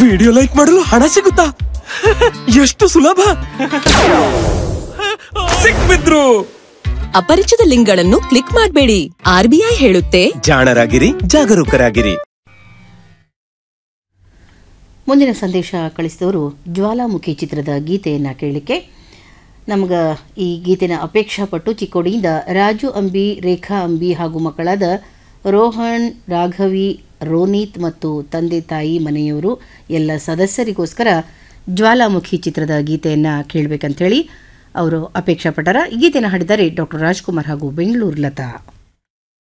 video like ಮಾಡಲು ಹಣ ಸಿಗುತ್ತಾ ಎಷ್ಟು ಸುಲಭ ಸಿಕ್ಬಿದ್ರು ಅಪರಿಚಿತ ಲಿಂಕ್ಗಳನ್ನು ಕ್ಲಿಕ್ ಮಾಡಬೇಡಿ ಆರ್ಬಿಐ ಹೇಳುತ್ತೆ ಜಾಣರಾಗಿರಿ ಜಾಗರೂಕರಾಗಿರಿ ಮುಂದಿನ ಸಂದೇಶ ಕಳಿಸಿದವರು ಜ್ವಾಲಾಮುಖಿ ಚಿತ್ರದ ಗೀತೆಯನ್ನು ಕೇಳಲಿಕ್ಕೆ ನಮ್ಗೆ ಈ ಗೀತೆನ ಅಪೇಕ್ಷಾ ಪಟ್ಟು ಚಿಕ್ಕೋಡಿಯಿಂದ ರಾಜು ಅಂಬಿ ರೇಖಾ ಅಂಬಿ ಹಾಗೂ ಮಕ್ಕಳಾದ ರೋಹನ್ ರಾಘವಿ ರೋನಿತ್ ಮತ್ತು ತಂದೆ ತಾಯಿ ಮನೆಯವರು ಎಲ್ಲ ಸದಸ್ಯರಿಗೋಸ್ಕರ ಜ್ವಾಲಾಮುಖಿ ಚಿತ್ರದ ಗೀತೆಯನ್ನು ಕೇಳಬೇಕಂತೇಳಿ ಅವರು ಅಪೇಕ್ಷಾ ಪಟ್ಟರ ಈ ಗೀತೆನ ಹಾಡಿದ್ದಾರೆ ಡಾಕ್ಟರ್ ರಾಜ್ಕುಮಾರ್ ಹಾಗೂ ಬೆಂಗಳೂರು ಲತಾ